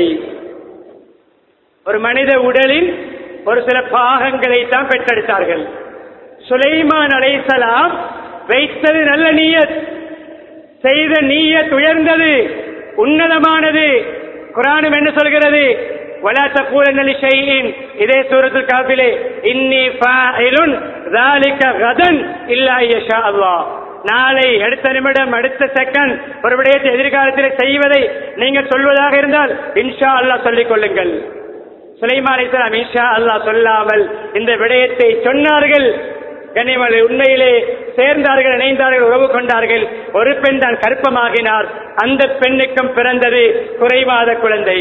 ஒரு மனித உடலின் ஒரு சில பாகங்களை தான் பெற்றெடுத்தார்கள் சுலைமான் அலைசலாம் வைத்தது நல்ல நீயத் செய்த நீயத் உயர்ந்தது உன்னதமானது குரானும் என்ன சொல்கிறது ولا تقولن لشيء இதே சூரத்துல் காஃபிலே இன்னி ஃபாயிலுன் ذلك غدا الا ان يشاء الله நாளை அடுத்த நிமிடம் அடுத்த செகண்ட் ஒரு விடயத்தை எதிர்காலத்தில் செய்வதை நீங்கள் சொல்வதாக இருந்தால் இன்ஷா அல்லாஹ் சொல்லிக் கொள்ளுங்கள் சுலைமான் அலைஹிஸ்ஸலாம் இன்ஷா அல்லாஹ் சொல்லாமல் இந்த விடயத்தை சொன்னார்கள் கனிமலை உண்மையிலே சேர்ந்தார்கள் இணைந்தார்கள் உறவு கொண்டார்கள் ஒரு பெண் தான் கருப்பமாகினார் அந்த பெண்ணுக்கும் பிறந்தது குறைவாத குழந்தை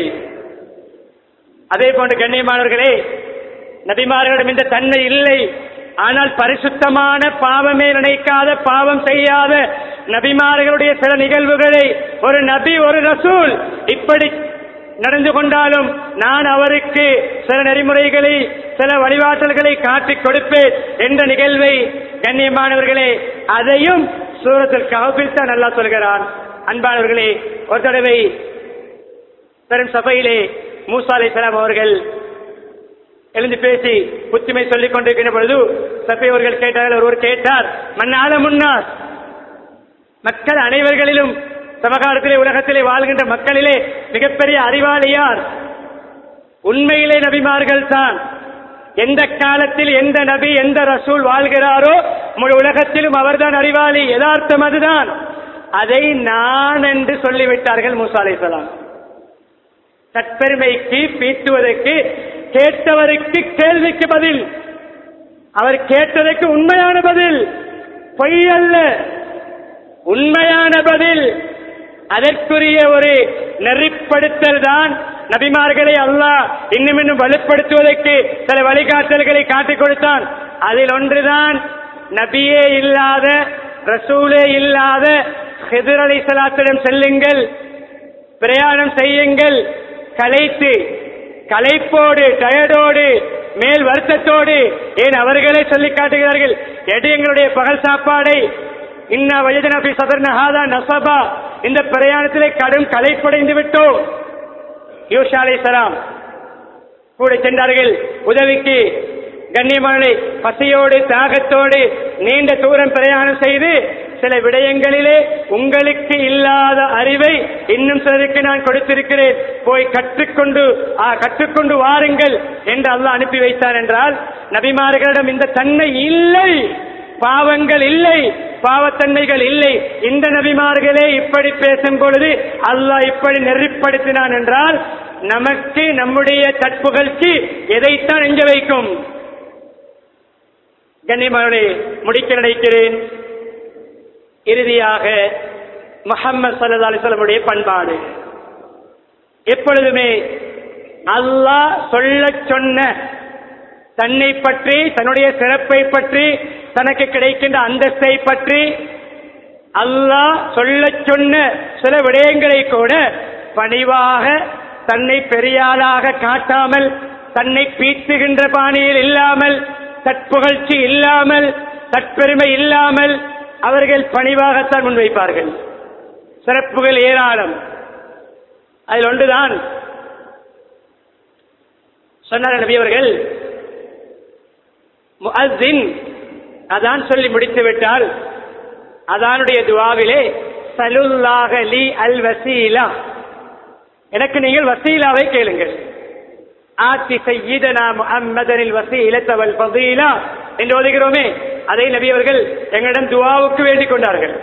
அதே போன்று கண்ணியமானவர்களே நபிமார்களிடம் இந்த தன்மை இல்லை ஆனால் பரிசுத்தமான பாவமே நினைக்காத பாவம் செய்யாத நபிமார்களுடைய சில நிகழ்வுகளை ஒரு நபி ஒரு ரசூல் இப்படி நடந்து கொண்டாலும் நான் அவருக்கு சில நெறிமுறைகளை சில வழிகாட்டல்களை காட்டிக் கொடுப்பேன் என்ற நிகழ்வை கண்ணியமானவர்களே அதையும் சூரத்தில் கஹபில் தான் நல்லா சொல்கிறான் அன்பானவர்களே ஒரு தடவை பெரும் சபையிலே மூசா அலைஹிஸ்ஸலாம் அவர்கள் எழுந்து பேசி புத்திமை சொல்லிக் கொண்டிருக்கின்ற பொழுது சபை அவர்கள் கேட்டார்கள் ஒருவர் கேட்டார் மன்னால முன்னார் மக்கள் அனைவர்களிலும் சமகாலத்திலே உலகத்திலே வாழ்கின்ற மக்களிலே மிகப்பெரிய அறிவாளி யார் உண்மையிலே நபிமார்கள் தான் எந்த காலத்தில் எந்த நபி எந்த ரசூல் வாழ்கிறாரோ முழு உலகத்திலும் அவர்தான் அறிவாளி யதார்த்தம் அதுதான் அதை நான் என்று சொல்லிவிட்டார்கள் மூசா அலைஹிஸ்ஸலாம் தற்பெருமைக்கு பீட்டுவதற்கு கேட்டவருக்கு கேள்விக்கு பதில் அவர் கேட்டதற்கு உண்மையான பதில் பொய் அல்ல உண்மையான பதில் அதற்குரிய ஒரு நெறிப்படுத்தல் தான் நபிமார்களை அல்லாஹ் இன்னும் இன்னும் வலுப்படுத்துவதற்கு சில வழிகாட்டல்களை காட்டிக் கொடுத்தான் அதில் ஒன்றுதான் நபியே இல்லாத ரசூலே இல்லாத ஹிதர் அலி சலாத்திடம் செல்லுங்கள் பிரயாணம் செய்யுங்கள் களைத்து களைப்போடு டயர்டோடு மேல் வருத்தத்தோடு ஏன் அவர்களே சொல்லி காட்டுகிறார்கள் எடு எங்களுடைய பகல் சாப்பாடை இன்ன வயதனபி சதர்ன ஹாதா நசபா இந்த பிரயாணத்திலே கடும் களைப்படைந்து விட்டோம் யூஷா அலைஹிஸ்ஸலாம் கூட சென்றார்கள் உதவிக்கு கண்ணியமான பசியோடு தாகத்தோடு நீண்ட தூரம் பிரயாணம் செய்து சில விடயங்களிலே உங்களுக்கு இல்லாத அறிவை இன்னும் சிலருக்கு நான் கொடுத்திருக்கிறேன் போய் கற்றுக்கொண்டு ஆ, கற்றுக்கொண்டு வாருங்கள் என்று அல்லாஹ் அனுப்பி வைத்தார் என்றால் நபிமார்களிடம் இந்த தன்மை இல்லை பாவங்கள் இல்லை பாவத்தன்மைகள் இல்லை இந்த நபிமார்களே இப்படி பேசும் பொழுது அல்லாஹ் இப்படி நெறிப்படுத்தினான் என்றால் நமக்கு நம்முடைய தற்புகழ்ச்சி எதைத்தான் எஞ்ச வைக்கும் கண்ணியமானே முடிக்க நினைக்கிறேன் இறுதியாக முஹம்மது சல்லா அலிஸ்லமுடைய பண்பாடு எப்பொழுதுமே அல்லாஹ் சொல்லச் சொன்ன தன்னை பற்றி தன்னுடைய சிறப்பை பற்றி தனக்கு கிடைக்கின்ற அந்தஸ்தை பற்றி அல்லாஹ் சொல்லச் சொன்ன சில விடயங்களை கூட பணிவாக தன்னை பெரியாளாக காட்டாமல் தன்னை பீத்துகின்ற பாணியில் இல்லாமல் தற்புகழ்ச்சி இல்லாமல் தற்பெருமை இல்லாமல் அவர்கள் பணிவாகத்தான் முன்வைப்பார்கள் சிறப்புகள் ஏராளம் அதில் ஒன்றுதான் சொன்னார் நபி அவர்கள் முஅஸ்ஸின் அதான் சொல்லி முடித்து விட்டால் அதானுடைய துவாவிலே சலுல்லாக லி அல் வசீலா எனக்கு நீங்கள் வசீலாவை கேளுங்கள் ஆத்தி சையீதனா முஹம்மதனில் வசீலத்த வல் ஃபதீலா என்று ஓதுகிறோமே அதை நபி அவர்கள் எங்களிடம் துவாவுக்கு வேண்டிக் கொண்டார்கள்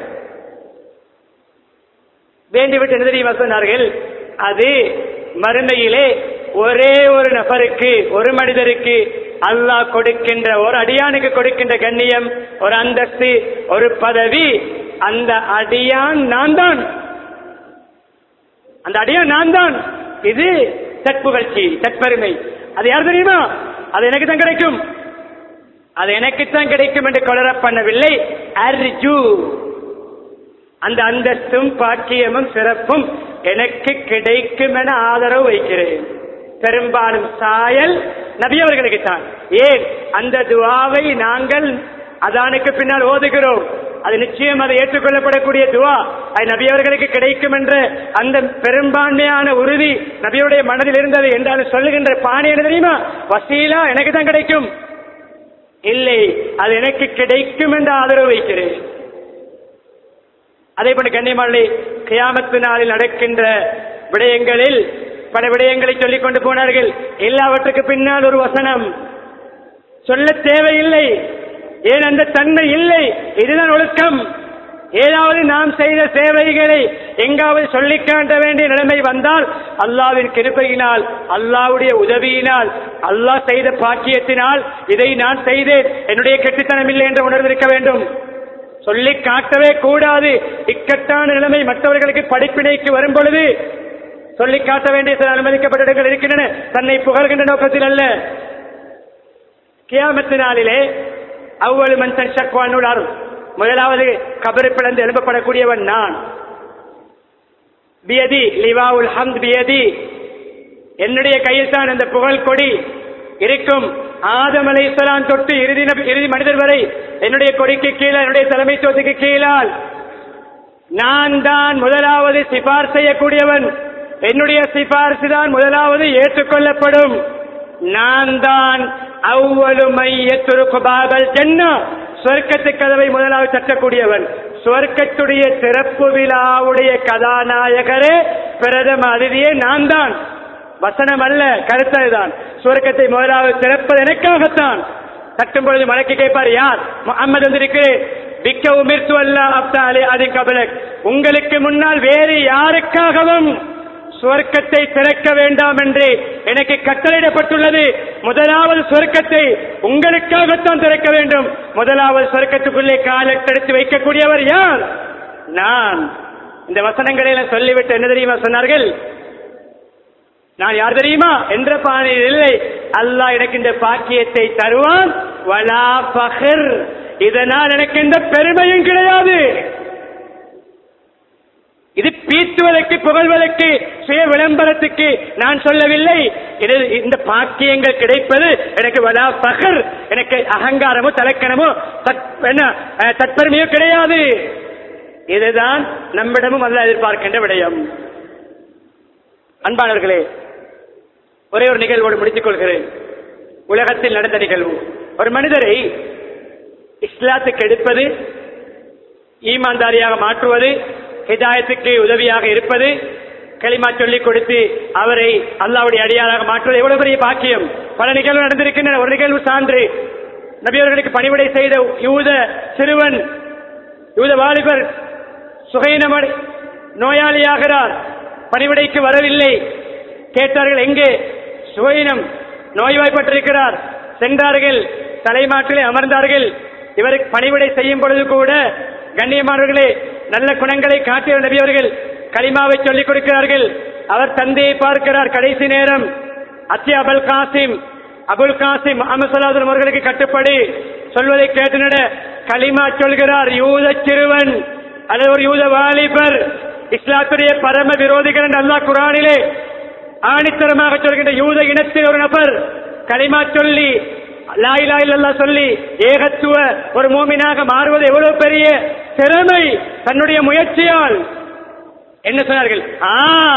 வேண்டிவிட்டு என்ன தெரியுமா சொன்னார்கள் அது மறுமையிலே ஒரே ஒரு நபருக்கு ஒரு மனிதருக்கு அல்லாஹ் கொடுக்கின்ற ஒரு அடியானுக்கு கொடுக்கின்ற கண்ணியம் ஒரு அந்தஸ்து ஒரு பதவி அந்த அடியான் நான் தான் அந்த அடியான் நான் தான் இது தற்புகழ்ச்சி தற்பெருமை அது யார் தெரியுமா அது எனக்கு தான் கிடைக்கும் அது எனக்குத்தான் கிடைக்கும் என்று கொளர பண்ணவில்லை அர்ஜு அந்த அந்தஸ்தும் பாக்கியமும் சிறப்பும் எனக்கு கிடைக்கும் என ஆதரவு வைக்கிறேன் பெரும்பாலும் சாயல் நபி அவர்களுக்கு தான் ஏன் அந்த துவாவை நாங்கள் அதானுக்கு பின்னால் ஓதுகிறோம் அது நிச்சயம் அதை ஏற்றுக்கொள்ளப்படக்கூடிய துவா அது நபி அவர்களுக்கு கிடைக்கும் என்ற அந்த பெரும்பான்மையான உறுதி நபியுடைய மனதில் இருந்தது என்றாலும் சொல்லுகின்ற பாணி என்ன தெரியுமா வசீலா எனக்கு தான் கிடைக்கும் இல்லை அது எனக்கு கிடைக்கும் என்று ஆதரவு வைக்கிறேன் அதே போல கண்ணியமாளி கியாமத்து நாளில் நடக்கின்ற விடயங்களில் பல விடயங்களை சொல்லிக் கொண்டு போனார்கள் எல்லாவற்றுக்கு பின்னால் ஒரு வசனம் சொல்ல தேவையில்லை ஏன் அந்த தன்மை இல்லை இதுதான் ஒழுக்கம் ஏதாவது நாம் செய்த சேவைகளை எங்காவது சொல்லிக் காட்ட வேண்டிய நிலைமை வந்தால் அல்லாவின் கிருபையினால் அல்லாவுடைய உதவியினால் அல்லாஹ் செய்த பாக்கியத்தினால் இதை நான் செய்தேன் என்னுடைய கெட்டித்தனம் இல்லை என்ற உணர்வு இருக்க வேண்டும் சொல்லி காட்டவே கூடாது இக்கட்டான நிலைமை மற்றவர்களுக்கு படிப்பினைக்கு வரும் பொழுது சொல்லி காட்ட வேண்டிய சில அனுமதிக்கப்பட்ட இடங்கள் இருக்கின்றன தன்னை புகழ்கின்ற நோக்கத்தில் அல்ல கியாமத்து நாளிலே அவ்வளவு மனுஷன் சக்வானுடார் முதலாவது கபரு பிளந்து எழுப்பப்படக்கூடியவன் நான் பியதி லிவாவுல் ஹம்த் பியதி என்னுடைய கையில் தான் அந்த புகழ் கொடி இருக்கும் ஆதம் அலைஹிஸ்ஸலாம் தொட்டு இறுதி நபி- இறுதி மனிதர் வரை என்னுடைய கொடிக்கு கீழே என்னுடைய தலைமைத்துவத்துக்கு கீழால் நான் தான் முதலாவது சிபார் செய்யக்கூடியவன் என்னுடைய சிபார்சு தான் முதலாவது ஏற்றுக்கொள்ளப்படும் நான் தான் அவ்வளவு மையத்துருக்கு பாபல் ஜன்னா சொர்க்கத்து கதவை முதலாவது தட்டக்கூடியவன் சொர்க்கத்துடைய சிறப்பு விழாவுடைய கதாநாயகரே பிரதம அதிதியே நான் தான் வசனம் அல்ல கருத்ததுதான் சுவர்க்கத்தை முதலாவது திறப்பது எனக்காகத்தான் தட்டும் பொழுது மலைக்கு கேட்பார் யார் முகம்மது வந்திருக்கிறேன் விக்க உமிர்த்து அல்ல அப்தாலே அது கபலக் உங்களுக்கு முன்னால் வேறு யாருக்காகவும் சுவர்க்கத்தை திறக்க வேண்டாம் என்று எனக்கு கட்டளையிடப்பட்டுள்ளது முதலாவது சுவர்க்கத்தை உங்களுக்காகத்தான் திறக்க வேண்டும் முதலாவது சுவர்க்கத்துக்குள்ளே காலெடுத்து வைக்கக்கூடியவர் யார் நான் இந்த வசனங்களை எல்லாம் சொல்லிவிட்டு என்ன தெரியுமா சொன்னார்கள் நான் யார் தெரியுமா என்ற பாணியில் இல்லை அல்லாஹ் எனக்கு இந்த பாக்கியத்தை தருவான் வலா பகர் இதனால் எனக்கு எந்த பெருமையும் கிடையாது இது பீத்துவதற்கு புகழ்வதற்கு சுய விளம்பரத்துக்கு நான் சொல்லவில்லை இது இந்த பாக்கியங்கள் கிடைப்பது எனக்கு வலா பகர் எனக்கு அகங்காரமோ தலைக்கணமோ தற்- என்ன அஹ், தற்பெருமையோ கிடையாது இதுதான் நம்மிடமும் அல்ல எதிர்பார்க்கின்ற விடயம் அன்பானவர்களே ஒரே ஒரு நிகழ்வோடு முடித்துக் கொள்கிறேன் உலகத்தில் நடந்த நிகழ்வு ஒரு மனிதரை இஸ்லாத்துக்கு எடுப்பது ஈமான்தாரியாக மாற்றுவது ஹிதாயத்துக்கு உதவியாக இருப்பது களிமா சொல்லிக் கொடுத்து அவரை அல்லாவுடைய அடியாராக மாற்றுவது எவ்வளவு பெரிய பாக்கியம் பல நிகழ்வு நடந்திருக்கின்றன ஒரு நிகழ்வு சான்று நபியவர்களுக்கு பணிவிடை செய்த யூத சிறுவன் யூத வாலிபர் சுகைனமடை நோயாளியாகிறார் பணிவிடைக்கு வரவில்லை கேட்டார்கள் எங்கே சுகைனம் நோய்வாய்ப்பட்டிருக்கிறார் சென்றார்கள் தலைமாட்டிலே அமர்ந்தார்கள் இவருக்கு பணிவிடை செய்யும் பொழுது கூட கண்ணியமானவர்களே நல்ல குணங்களை காட்டிய நபி அவர்கள் கலிமாவை சொல்லிக் கொடுக்கிறார்கள் அவர் தந்தையை பார்க்கிறார் கடைசி நேரம் அத்தி அபுல் காசிம் அபுல் காசிம் முகமது சல்லாஹம் அவர்களுக்கு கட்டுப்படி சொல்வதை கேட்டு நட கலிமா சொல்கிறார் யூத சிறுவன் அல்லது ஒரு யூத வாலிபர் இஸ்லாத்துடைய பரம விரோதிகள் என்று அல்லாஹ் குரானிலே ஆணித்தரமாக சொல்கின்ற யூத இனத்தில் ஒரு நபர் களிமா சொல்லி லா இலாஹ இல்லல்லாஹ் சொல்லி ஏகத்துவ ஒரு மூமினாக மாறுவது எவ்வளவு பெரிய திறமை தன்னுடைய முயற்சியால் என்ன சொன்னார்கள் ஆ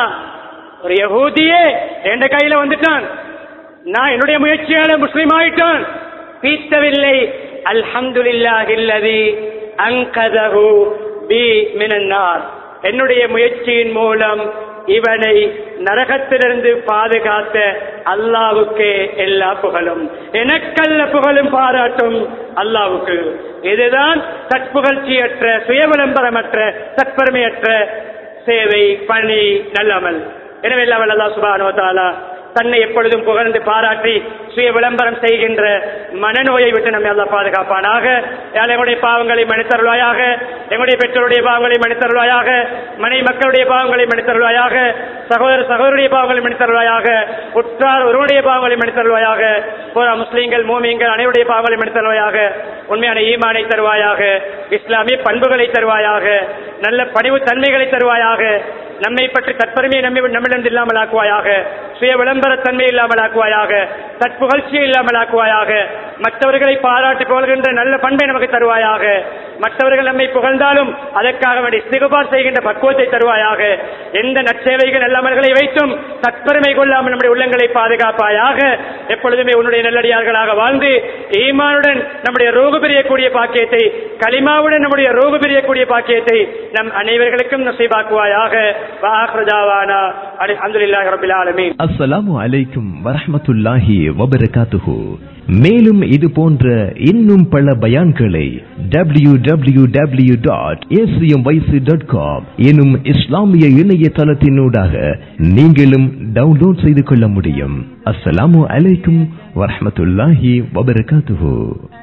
ஒரு யகூதியே என் கையில வந்துட்டான் நான் என்னுடைய முயற்சியால முஸ்லீம் ஆயிட்டான் பீத்தவில்லை அல்ஹம்துலில்லாஹி அல்லதி அன்கதஹு பி மினன்னார் என்னுடைய முயற்சியின் மூலம் இவனை நரகத்திலிருந்து பாதுகாத்த அல்லாவுக்கு எல்லா புகழும் எனக்கல்ல புகழும் பாராட்டும் அல்லாவுக்கு இதுதான் தற்புகழ்ச்சியற்ற சுய விளம்பரமற்ற தற்பெருமையற்ற சேவை பணி நல்லமல் எனவே எல்லாம் அல்லா சுபானோ தாலா தன்னை எப்பொழுதும் புகழ்ந்து பாராட்டி சுய விளம்பரம் செய்கின்ற மனநோயை விட்டு நம்மை அல்லா பாதுகாப்பானாக யாழ் எங்களுடைய பாவங்களை மன்னித்தருள்வாயாக எங்களுடைய பெற்றோருடைய பாவங்களை மன்னித்தருள்வாயாக மனை மக்களுடைய பாவங்களை மன்னித்தருள்வாயாக சகோதர சகோதரருடைய பாவங்களை மன்னித்தருள்வாயாக உற்றார் ஒருவருடைய பாவங்களை மன்னித்தருள்வாயாக போரா முஸ்லீம்கள் மோமியங்கள் அனைவருடைய பாவங்களை மன்னித்தருள்வாயாக உண்மையான ஈமானை தருவாயாக இஸ்லாமிய பண்புகளை தருவாயாக நல்ல பணிவு தன்மைகளை தருவாயாக நம்மை பற்றி தற்பெருமையை நம்மை நம்மிடம் இல்லாமல் ஆக்குவாயாக சுய விளம்பரத்தன்மை இல்லாமல் ஆக்குவாயாக தற்புகழ்ச்சியை இல்லாமல் ஆக்குவாயாக மற்றவர்களை பாராட்டி புகழ்கின்ற நல்ல பண்பை நமக்கு தருவாயாக மற்றவர்கள் நம்மை புகழ்ந்தாலும் அதற்காக வேண்டி சிகுபார் செய்கின்ற பக்குவத்தை தருவாயாக எந்த நற்சேவைகள் நல்லமல்களை வைத்தும் தற்பெருமை கொள்ளாமல் நம்முடைய உள்ளங்களை பாதுகாப்பாயாக எப்பொழுதுமே உன்னுடைய நல்லடியார்களாக வாழ்ந்து ஈமானுடன் நம்முடைய ரோகு பிரியக்கூடிய பாக்கியத்தை களிமாவுடன் நம்முடைய ரோகு பிரியக்கூடிய பாக்கியத்தை நம் அனைவர்களுக்கும் நசைபாக்குவாயாக வாஹ்ரஜாவானா அல்ஹம்துலில்லாஹி ரபில் ஆலமீன் அஸ்ஸலாமு அலைக்கும் வரஹ்மத்துல்லாஹி வபரகாத்துஹு மேலும் இது போன்ற இன்னும் பல பயான்களை W W W dot dot com எனும் இஸ்லாமிய இணையதளத்தினூடாக நீங்களும் டவுன்லோட் செய்து கொள்ள முடியும் அஸ்ஸலாமு அலைக்கும் வரஹ்மத்துல்லாஹி வபரகாத்துஹு